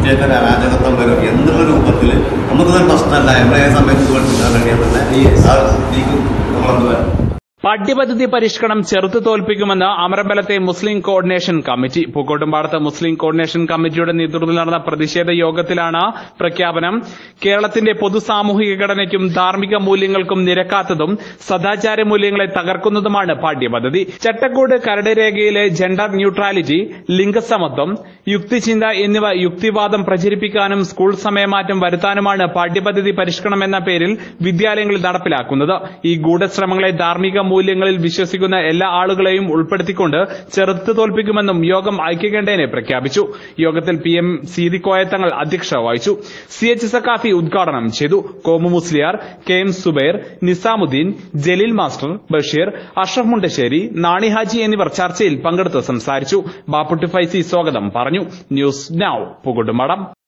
കുട്ടികൾക്ക് അരാജകത്വം വരും എന്നുള്ള രൂപത്തിൽ നമുക്കതൊരു പ്രശ്നമല്ല നമ്മളെ ഏത് സമയത്ത് ഇത് പഠിപ്പിക്കാൻ കഴിയാത്തന്നെ ആ ഇതിലേക്ക് നമ്മളെന്ത് വരും പാഠ്യപദ്ധതി പരിഷ്കരണം ചെറുത്തു തോൽപ്പിക്കുമെന്ന് അമരമ്പലത്തെ മുസ്ലിം കോർഡിനേഷൻ കമ്മിറ്റി പൂക്കോട്ടുംപാടത്ത് മുസ്ലിം കോർഡിനേഷൻ കമ്മിറ്റിയുടെ നേതൃത്വത്തിൽ നടന്ന പ്രതിഷേധ യോഗത്തിലാണ് പ്രഖ്യാപനം കേരളത്തിന്റെ പൊതു സാമൂഹിക ഘടനയ്ക്കും ധാർമ്മിക മൂല്യങ്ങൾക്കും നിരക്കാത്തതും സദാചാര മൂല്യങ്ങളെ തകർക്കുന്നതുമാണ് പാഠ്യപദ്ധതി ചട്ടക്കൂട് കരട് രേഖയിലെ ജെൻഡർ ന്യൂട്രാലിറ്റി ലിംഗസമത്വം യുക്തിചിന്ത എന്നിവ യുക്തിവാദം പ്രചരിപ്പിക്കാനും സ്കൂൾ സമയമാറ്റം വരുത്താനുമാണ് പാഠ്യപദ്ധതി പരിഷ്കരണം എന്ന പേരിൽ വിദ്യാലയങ്ങളിൽ നടപ്പിലാക്കുന്നത് ഈ ഗൂഢശ്രമങ്ങളെ ധാർമ്മിക മൂല്യങ്ങളിൽ വിശ്വസിക്കുന്ന എല്ലാ ആളുകളെയും ഉൾപ്പെടുത്തിക്കൊണ്ട് ചെറുത്തു തോൽപ്പിക്കുമെന്നും യോഗം ഐക്യകണ്ഠേനെ പ്രഖ്യാപിച്ചു യോഗത്തിൽ പി എം സീതിക്കോയത്തങ്ങൾ അധ്യക്ഷത വഹിച്ചു സി എച്ച് സക്കാഫി ഉദ്ഘാടനം ചെയ്തു Komu Musliyar K M Zubair Nizamuddin Jaleel master Basheer Ashraf Mundassery Nani Haji എന്നിവർ ചർച്ചയിൽ പങ്കെടുത്ത് സംസാരിച്ചു ബാപ്പുട്ടി ഫൈസി സ്വാഗതം പറഞ്ഞു ന്യൂസ് നൌ പുകുടുമടം